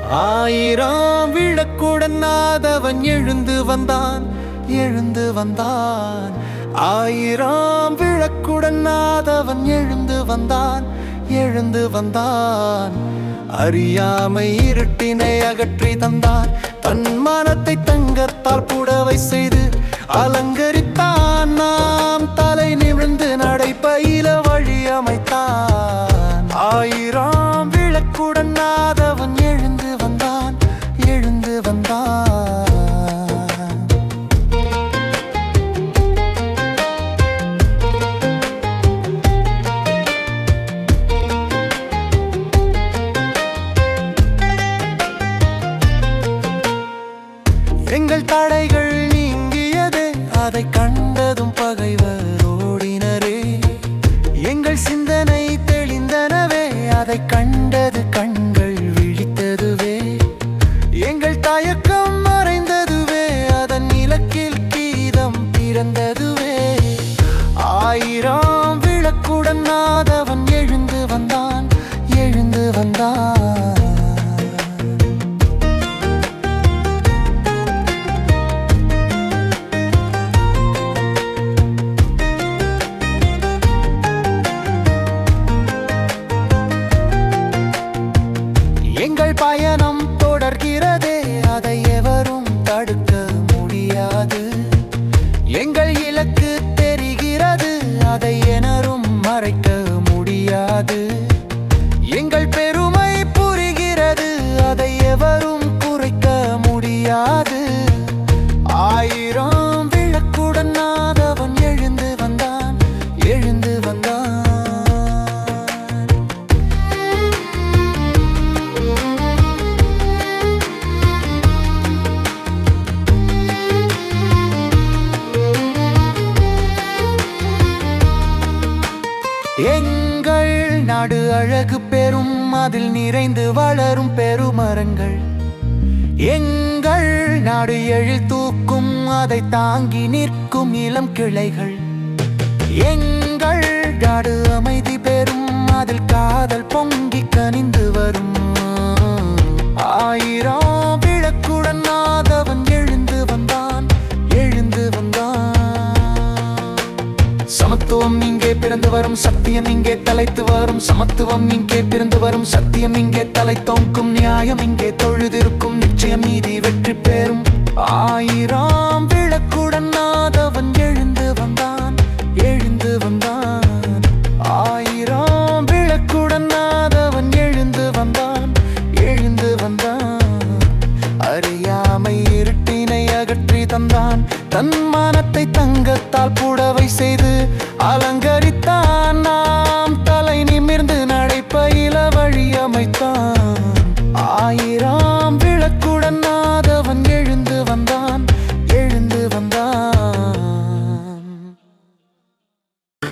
ஆயிரம் விளக்குடன் நாதவன் எழுந்து வந்தான் எழுந்து வந்தான் ஆயிரம் விளக்குடன் நாதவன் எழுந்து வந்தான் எழுந்து வந்தான் அறியாமை இருட்டினை அகற்றி தந்தான் தன் மானத்தை தங்கத்தால் புடவை செய்து அலங்கரித்தான் நாம் தலை நிமிர்ந்து நடைபயில வழி அமைத்தான் ஆயிரம் விளக்குடன் நாதவன் எழுந்து வந்தான் எழுந்து வந்தான் எங்கள் தடைகள் நீங்கியதே அதை கண்டதும் பகைவர் ஓடினரே எங்கள் சிந்தனை தெளிந்தனவே அதை கண்டது கண்கள் விழித்ததுவே எங்கள் தயக்கம் மறைந்ததுவே அதன் இலக்கில் கீதம் பிறந்ததுவே ஆயிரம் விளக்குடன் நாதவன் எழுந்து வந்தான் எழுந்து வந்தான் எங்கள் பயணம் தொடர்கிறதே அதை எவரும் தடுக்க முடியாது எங்கள் இலக்கு தெரிகிறது அதை எனரும் மறைக்க முடியாது எங்கள் பெருமை புரிகிறது அதை எவரும் குறைக்க முடியாது ஆயிரம் விளக்குடன் நாதவன் எழுந்து வந்தான் எழுந்து வந்தான் எங்கள் நாடு அழகு பெறும் அதில் நிறைந்து வளரும் பெருமரங்கள் எங்கள் நாடு எழில் தூக்கும் அதை தாங்கி நிற்கும் இளம் கிளைகள் எங்கள் நாடு அமைதி பெறும் அதில் காதல் பொங்கி கனிந்து வரும் ஆயிரம் விளக்குடன் நாதவன் எழுந்து வந்தான் எழுந்து வந்தான் சமத்துவம் இங்கே பிறந்து வரும் சத்தியம் இங்கே தலைத்து வரும் சமத்துவம் இங்கே பிறந்து வரும் சத்தியம் இங்கே தலை தோங்கும் நியாயம் இங்கே தொழுதிருக்கும் நிச்சயம் நீதி வெற்றி பெறும் ஆயிரம் விளக்குடன் நாதவன் எழுந்து வந்தான் எழுந்து வந்தான் ஆயிரம் விளக்குடன் நாதவன் எழுந்து வந்தான் எழுந்து வந்தான் அறியாமை இருட்டினை அகற்றி தந்தான் தன் மானத்தை தங்கத்தால் புடவை செய்து அலங்கரித்தான்